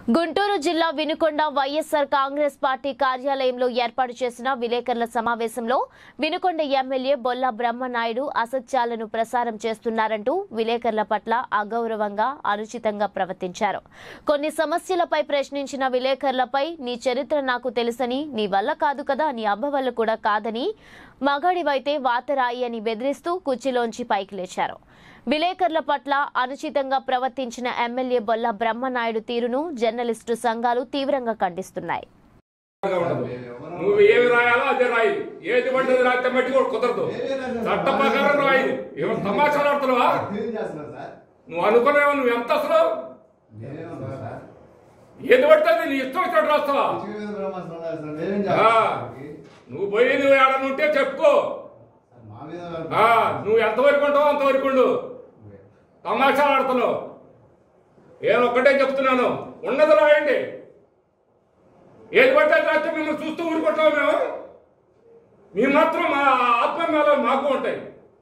గుంటూరు జిల్లా వినుకొండ వైఎస్ఆర్ కాంగ్రెస్ పార్టీ కార్యాలయంలో ఏర్పాటు చేసిన విలేకరుల సమావేశంలో వినుకొండ ఎమ్మెల్యే బొల్ల బ్రహ్మనాయుడు అసత్యాలను ప్రసారం చేస్తున్నారంటూ విలేకరుల పట్ల అగౌరవంగా అనుచితంగా ప్రవర్తించారు కొన్ని సమస్యలపై ప్రశ్నించిన విలేకరులపై నీ చరిత్ర నాకు తెలుసని నీ వల్ల కాదు కదా నీ అబ్బ వల్ల కూడా కాదని మగాడివైతే వాతరాయి అని బెదిరిస్తూ కుర్చీలోంచి పైకి లేచారు విలేకరుల పట్ల అనుచితంగా ప్రవర్తించిన ఎమ్మెల్యే బొల్ల బ్రహ్మనాయుడు తీరును జర్నలిస్టు సంఘాలు తీవ్రంగా ఖండిస్తున్నాయి గా ఉండదు. నువ్వు ఏమి రాయాలో అదే రాయి ఏది పడ్డది రాస్తే మట్టి కూడా కుదరదు చట్ట ప్రకారం రాయి ఏమో తమాషాలు ఆడుతున్నావా ఏం చేస్తున్నారు సార్ నువ్వు అనుకున్నావా నువ్వు ఎంత అసలు నేనేమన్నా సార్ ఏది పడుతుంది నీ ఇష్టం వచ్చినట్టు రాస్తావా పిచ్చి మీద బ్రహ్మాస్త్రం ఉన్నారు సార్ నేనేం ఆ, చేస్తాను నువ్వు పోయి నువ్వు ఏడనుంటే ఉంటే చెప్పుకో మా మీద ఆ, నువ్వు ఎంతవరకు ఉంటావో అంతవరకు ఉండు తమాషాలు ఆడుతున్నావు నేను ఒక్కటే చెప్తున్నాను ఉన్నది రాయండి ఏది పడితే అది రాస్తే మిమ్మల్ని చూస్తూ ఊరుకుంటాం మేము మీ మాత్రం మా ఆత్మమేళాలు మాకు ఉంటాయి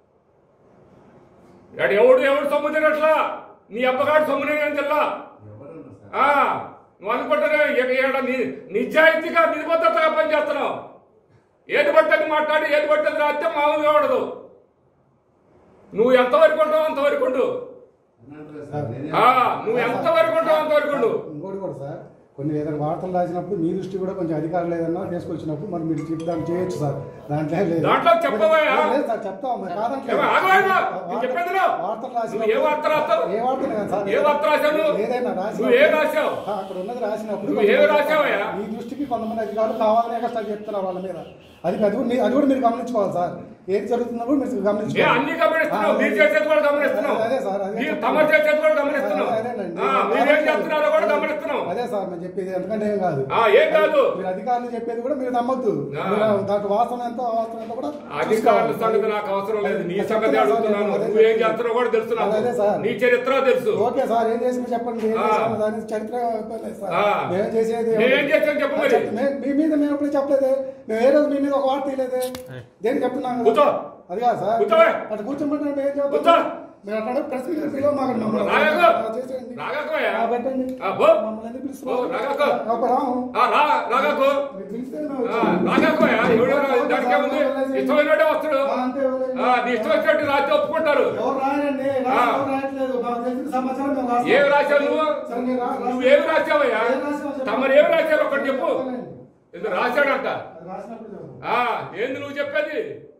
ఇక్కడ ఎవడు ఎవడు సొమ్ము తినట్లా నీ అబ్బగాడు సొమ్ము నేను తెల్లా ఎవరున్నారు సార్ ఆ, నువ్వు అనుకుంటానే ఇక ఈడ ని- నిజాయితీగా నిబద్ధతగా పనిచేస్తున్నావు ఏది పట్టని మాట్లాడి ఏది పట్టని రాస్తే మామూలుగా ఉండదు నువ్వు ఎంతవరకు ఉంటావు అంతవరకు ఉండు అన్నట్లే సార్ నేనేం ఆ, నువ్వు ఎంతవరకు ఉంటావు అంతవరకు ఉండు ఇంకోటి కూడా సార్ కొన్ని ఏదైనా వార్తలు రాసినప్పుడు మీ దృష్టి కూడా కొంచెం అధికారులు ఏదన్నా తీసుకొచ్చినప్పుడు మరి మీరు చెప్పి దాన్ని చేయొచ్చు సార్ దాంట్లో ఏం లేదు దాంట్లో చెప్పబోయా? లేదు సార్ చెప్తాం మరి కాదంటే ఏమో ఆగవాయినా? నేను చెప్పేది విను. వార్తలు నువ్వు రాసినప్పుడు ఏ వార్త రాస్తావు? ఏ వార్త లేదు సార్ ఏ వార్త రాశావు నువ్వు? ఏదైనా రాసి నువ్వు ఏం రాశావు? అక్కడ ఉన్నది రాసినప్పుడు నువ్వు ఏం రాశావయ్యా? మీ దృష్టికి కొంతమంది అధికారులు కావాలనే కష్టాలు చెప్తున్నారు వాళ్ళ మీద అది అది కూడా మీ- అది కూడా మీరు గమనించుకోవాలి సార్ ఏది జరుగుతుందో కూడా మీరు ఏ గమనించుకోవాలి అన్ని గమనిస్తున్నావు ఆ, మీరు చేసేది కూడా గమనిస్తున్నావు అదే సార్, అదే మీరు చెప్తున్నా. తమ చేసేది కూడా గమనిస్తున్నావు అదే, అదేనండి. ఆ, మీరేం చేస్తున్నారో కూడా గమనిస్తున్నావు అదే సార్ మేము చెప్పేది ఎందుకంటే ఏం కాదు ఆ, ఏం కాదు మీరు అధికారులు చెప్పేది కూడా మీరు నమ్మొద్దు ఆ. మీరు దాంట్లో వాస్తవం ఎంతో అవాస్తవం ఎంతో కూడా అధికారుల చూసుకోవాలి. సంగతి నాకు అవసరం లేదు నీ అదే సంగతి సార్, అడుగుతున్నాను అదే నువ్వు ఏం సార్. చేస్తున్నావు కూడా తెలుసు నాకు అదే సార్. నీ చరిత్ర తెలుసు ఓకే సార్ ఏం చేసి చెప్పండి ఏం ఆ. చేసాము దాని చరిత్ర చెప్పలేదు సార్ ఆ. మేము చేసేది మేమేం చేసాం చెప్పు మరి. చెప్ప- మే- మీ మీద మేము ఎప్పుడు చెప్పలేదే మేము ఏ రోజు మీ మీద ఒక వార్త తీయలేదే దేనికి చెప్తున్నాం కదా? కూర్చో. అది కాదు సార్ కూర్చోవే. అట్లా కూర్చోమంటే మేము ఏం కూర్చో. చెప్తాం మీరు అట్లా ప్రెస్ మీట్ పిలవ మాకు మమ్మల్ని రాగాకు. అలా చేసేయండి. రాగాకోయా? ఆ, పెట్టండి ఆ, పో. మమ్మల్ని ఎందుకు పో, పిలుస్తున్నారు? రాగాకు. ఆ, రాము ఆ, రా రాగాకు మీరు పిలిస్తే మేము ఆ, వచ్చాము. రాగాకోయా ఎవడో దానికే ఉంది ఇష్టమైనట్టే వస్తాడు ఆ, అంతే వదిలేయండి. ఆ, నీ ఇష్టం వచ్చినట్టు రాత్రి ఒప్పుకుంటారు ఎవరు రాయండి ఆ. ఎవరు రాయట్లేదు మాకు తెలిసిన సమాచారం మేము రాస్తాం. ఏమి రాశావు నువ్వు సరే, మీరు రా- నువ్వు ఏమి రాశావయ్యా ఏం రాశావో చెప్పండి. తమరు ఏమి రాశారు ఒకటి చెప్పు చెప్పండి. ఇది రాశాడంట అది రాసినప్పుడు చెప్పు. ఆ ఏంది నువ్వు చెప్పేది